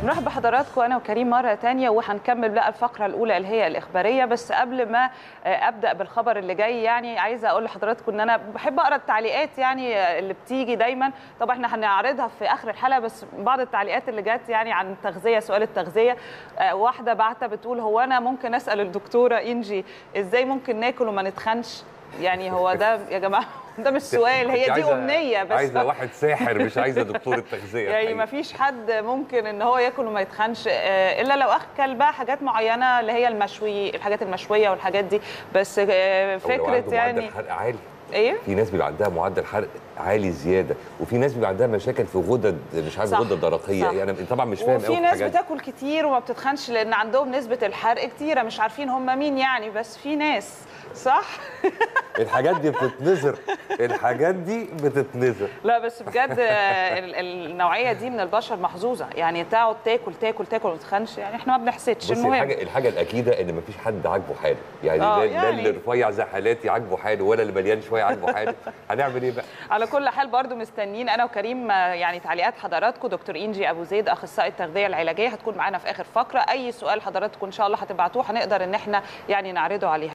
نروح بحضراتكم انا وكريم مره تانية وهنكمل بقى الفقره الاولى اللي هي الاخباريه بس قبل ما ابدا بالخبر اللي جاي يعني عايزه اقول لحضراتكم ان انا بحب اقرا التعليقات يعني اللي بتيجي دايما طبعا احنا هنعرضها في اخر الحلقه بس بعض التعليقات اللي جت يعني عن التغذيه سؤال التغذيه واحده بعتها بتقول هو انا ممكن اسال الدكتوره انجي ازاي ممكن ناكل وما نتخنش يعني هو ده يا جماعه ده مش سؤال هي دي امنيه بس عايزه واحد ساحر مش عايزه دكتور التغذيه يعني ما فيش حد ممكن ان هو ياكل وما يتخنش الا لو اكل بقى حاجات معينه اللي هي المشوي الحاجات المشويه والحاجات دي بس فكره يعني معدل حرق عالي ايه في ناس بيبقى عندها معدل حرق عالي زياده وفي ناس بيبقى عندها مشاكل في غدد مش عارف غده درقيه يعني طبعا مش فاهم وفي ناس بتاكل كتير وما بتتخنش لان عندهم نسبه الحرق كتيره مش عارفين هم مين يعني بس في ناس صح الحاجات دي بتتنزر الحاجات دي بتتنزر لا بس بجد النوعيه دي من البشر محظوظه يعني تقعد تاكل تاكل تاكل وما تتخنش يعني احنا ما بنحسدش المهم الحاجه الحاجه الاكيده ان ما فيش حد عاجبه حاله يعني لا آه يعني اللي رفيع زي حالاتي عاجبه حاله ولا اللي مليان شويه عاجبه حاله هنعمل ايه بقى على كل حال برضو مستنيين انا وكريم يعني تعليقات حضراتكم دكتور انجي ابو زيد اخصائي التغذيه العلاجيه هتكون معانا في اخر فقره اي سؤال حضراتكم ان شاء الله هتبعتوه هنقدر ان احنا يعني نعرضه عليها